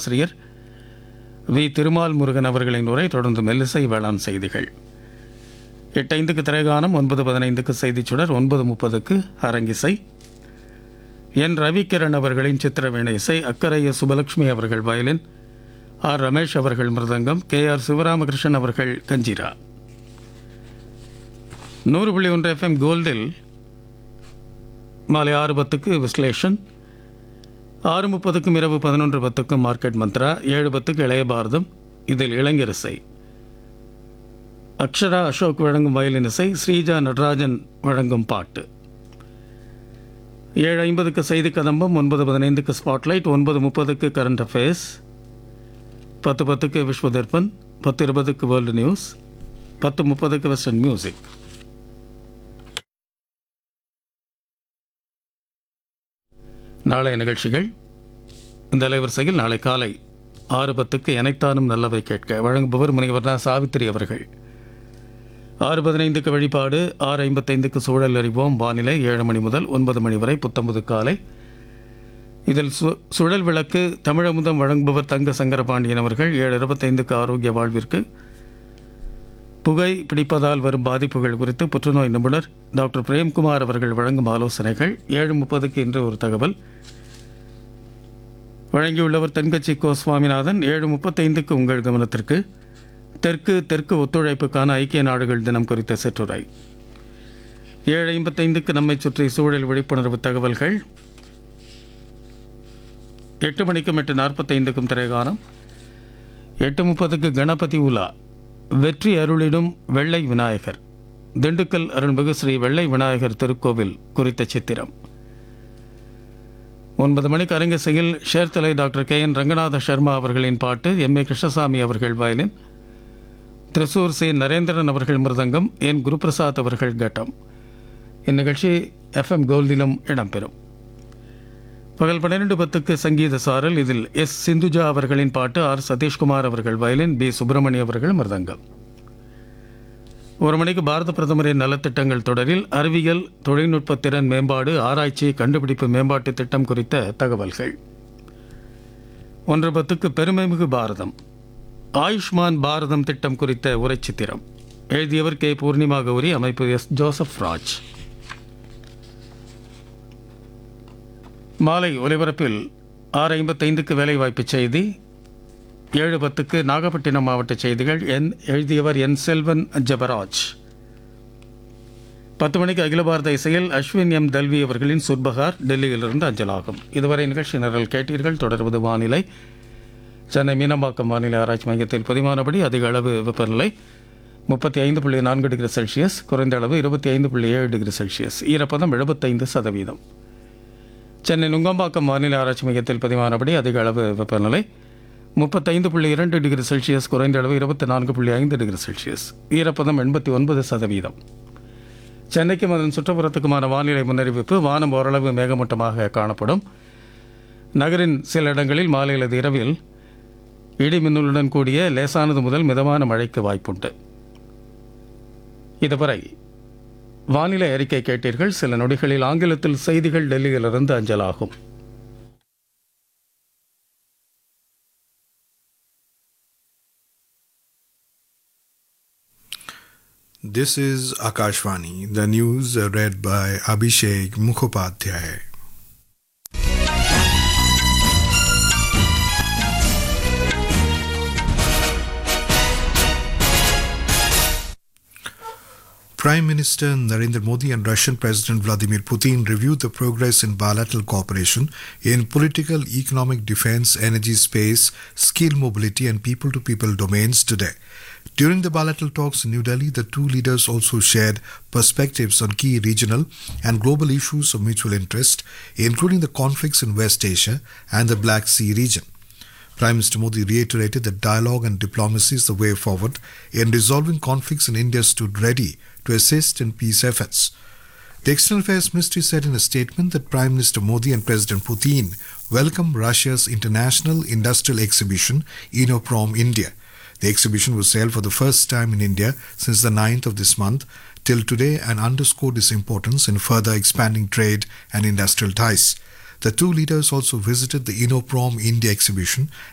ஆசிரியர் வி திருமால் முருகன் அவர்களின் உரை தொடர்ந்து மெல்லிசை வேளாண் செய்திகள் எட்டு ஐந்துக்கு திரைகானம் ஒன்பது பதினைந்துக்கு செய்திச் சுடர் ஒன்பது முப்பதுக்கு அரங்கிசை என் ரவிக்கிரண் அவர்களின் சித்திரவீணை இசை அக்கரைய சுபலட்சுமி அவர்கள் வயலின் ஆர் ரமேஷ் அவர்கள் மிருதங்கம் கே ஆர் சிவராமகிருஷ்ணன் அவர்கள் கஞ்சிரா நூறு புள்ளி ஒன்று எஃப்எம் கோல்டில் மாலை ஆறு பத்துக்கு விஸ்லேஷன் ஆறு முப்பதுக்கும் இரவு பதினொன்று பத்துக்கும் மார்க்கெட் மந்த்ரா ஏழு பத்துக்கு இளைய பாரதம் இதில் இளைஞரிசை அக்ஷரா அசோக் வழங்கும் வயலின் இசை ஸ்ரீஜா நடராஜன் வழங்கும் பாட்டு ஏழு ஐம்பதுக்கு செய்தி கதம்பம் ஒன்பது பதினைந்துக்கு ஸ்பாட்லைட் ஒன்பது முப்பதுக்கு கரண்ட் அஃபேர்ஸ் பத்து பத்துக்கு விஸ்வ தர்பன் பத்து இருபதுக்கு வேர்ல்டு நியூஸ் பத்து முப்பதுக்கு வெஸ்டர்ன் மியூசிக் நாளைய நிகழ்ச்சிகள் இந்த அலைவரிசையில் நாளை காலை ஆறு பத்துக்கு எனைத்தானும் நல்லவை கேட்க வழங்குபவர் முனைவர் நா. சாவித்திரி அவர்கள் ஆறு பதினைந்துக்கு வழிபாடு ஆறு ஐம்பத்தைந்துக்கு சூழல் அறிவோம் வானிலை ஏழு மணி முதல் ஒன்பது மணி வரை புத்தம்பது காலை இதில் சு சுழல் விளக்கு தமிழமுதம் வழங்குபவர் தங்க சங்கரபாண்டியன் அவர்கள் ஏழு இருபத்தைந்துக்கு ஆரோக்கிய வாழ்விற்கு புகை பிடிப்பதால் வரும் பாதிப்புகள் குறித்து புற்றுநோய் நிபுணர் டாக்டர் பிரேம்குமார் அவர்கள் வழங்கும் ஆலோசனைகள் ஏழு முப்பதுக்கு இன்று ஒரு தகவல் வழங்கியுள்ளவர் தென்கட்சி கோ சுவாமிநாதன் ஏழு முப்பத்தைந்துக்கு உங்கள் கவனத்திற்கு தெற்கு தெற்கு ஒத்துழைப்புக்கான ஐக்கிய நாடுகள் தினம் குறித்த சிற்றுரை ஏழு ஐம்பத்தைந்துக்கு நம்மை சுற்றி சூழல் விழிப்புணர்வு தகவல்கள் எட்டு மணிக்கும் எட்டு நாற்பத்தைந்துக்கும் திரைகானம் எட்டு முப்பதுக்கு கணபதி உலா வெற்றி அருளிடும் வெள்ளை விநாயகர் திண்டுக்கல் அருள்மிகு ஸ்ரீ வெள்ளை விநாயகர் திருக்கோவில் குறித்த சித்திரம் ஒன்பது மணிக்கு அரங்கசையில் ஷேர்தலை doctor K N Ranganatha Sharma அவர்களின் பாட்டு எம் ஏ கிருஷ்ணசாமி அவர்கள் வயலின் திருசூர் சி நரேந்திரன் அவர்கள் மிருதங்கம் என் குருபிரசாத் அவர்கள் கட்டம் இந்நிகழ்ச்சி எஃப்எம் கோல்டிலும் இடம்பெறும் பகல் பன்னிரண்டு பத்துக்கு சங்கீத சாரல் இதில் எஸ் சிந்துஜா அவர்களின் பாட்டு ஆர் சதீஷ்குமார் அவர்கள் வயலின் பி சுப்பிரமணி அவர்கள் மிருதங்கம் ஒரு மணிக்கு பாரத பிரதமரின் நலத்திட்டங்கள் தொடரில் அறிவியல் தொழில்நுட்ப திறன் மேம்பாடு ஆராய்ச்சி கண்டுபிடிப்பு மேம்பாட்டு திட்டம் குறித்த தகவல்கள் ஒன்று பத்துக்கு பெருமைமிகு பாரதம் ஆயுஷ்மான் பாரதம் திட்டம் குறித்த உரைச்சித்திரம் எழுதியவர் கே பூர்ணிமா கௌரி அமைப்பு எஸ் ஜோசப் ராஜ் மாலை ஒலிபரப்பில் ஆறு ஐம்பத்தைந்துக்கு வேலைவாய்ப்பு செய்தி ஏழு பத்துக்கு நாகப்பட்டினம் மாவட்ட செய்திகள் என் எழுதியவர் என் செல்வன் ஜபராஜ் பத்து மணிக்கு அகில பாரத இசையில் அஸ்வின் எம் தல்வி அவர்களின் சுர்பகார் டெல்லியிலிருந்து அஞ்சலாகும் இதுவரை நிகழ்ச்சி நிரல் கேட்டீர்கள் தொடர்வது வானிலை சென்னை மீனம்பாக்கம் வானிலை ஆராய்ச்சி மையத்தில் பதிவானபடி அதிக அளவு வெப்பநிலை முப்பத்தி ஐந்து புள்ளி நான்கு டிகிரி செல்சியஸ் குறைந்த அளவு இருபத்தி ஐந்து புள்ளி ஏழு டிகிரி செல்சியஸ் ஈரப்பதம் எழுபத்தைந்து சதவீதம் சென்னை நுங்கம்பாக்கம் வானிலை ஆராய்ச்சி மையத்தில் பதிவானபடி அதிக அளவு வெப்பநிலை முப்பத்தைந்து புள்ளி இரண்டு டிகிரி செல்சியஸ் குறைந்த அளவு இருபத்தி நான்கு புள்ளி ஐந்து டிகிரி செல்சியஸ் ஈரப்பதம் எண்பத்தி ஒன்பது சதவீதம் சென்னைக்கும் அதன் சுற்றுப்புறத்துக்குமான வானிலை முன்னறிவிப்பு வானம் ஓரளவு மேகமூட்டமாக காணப்படும் நகரின் சில இடங்களில் மாலை அல்லது இரவில் இடி மின்னலுடன் கூடிய லேசானது முதல் மிதமான மழைக்கு வாய்ப்புண்டு இதுவரை வானிலை அறிக்கை கேட்டீர்கள் சில நொடிகளில் ஆங்கிலத்தில் செய்திகள் டெல்லியிலிருந்து அஞ்சலாகும் This is Akashvani, the news uh, read by Abhishek Mukhopadhyay. Prime Minister Narendra Modi and Russian President Vladimir Putin reviewed the progress in bilateral cooperation in political, economic, defense, energy, space, skill mobility, and people to people domains today. During the bilateral talks in New Delhi, the two leaders also shared perspectives on key regional and global issues of mutual interest, including the conflicts in West Asia and the Black Sea region. Prime Minister Modi reiterated that dialogue and diplomacy is the way forward in resolving conflicts and India stood ready to assist in peace efforts. The External Affairs Ministry said in a statement that Prime Minister Modi and President Putin welcome Russia's international industrial exhibition Inoprom India. The exhibition was held for the first time in India since the 9th of this month till today and underscored its importance in further expanding trade and industrial ties. The two leaders also visited the Inoprom India exhibition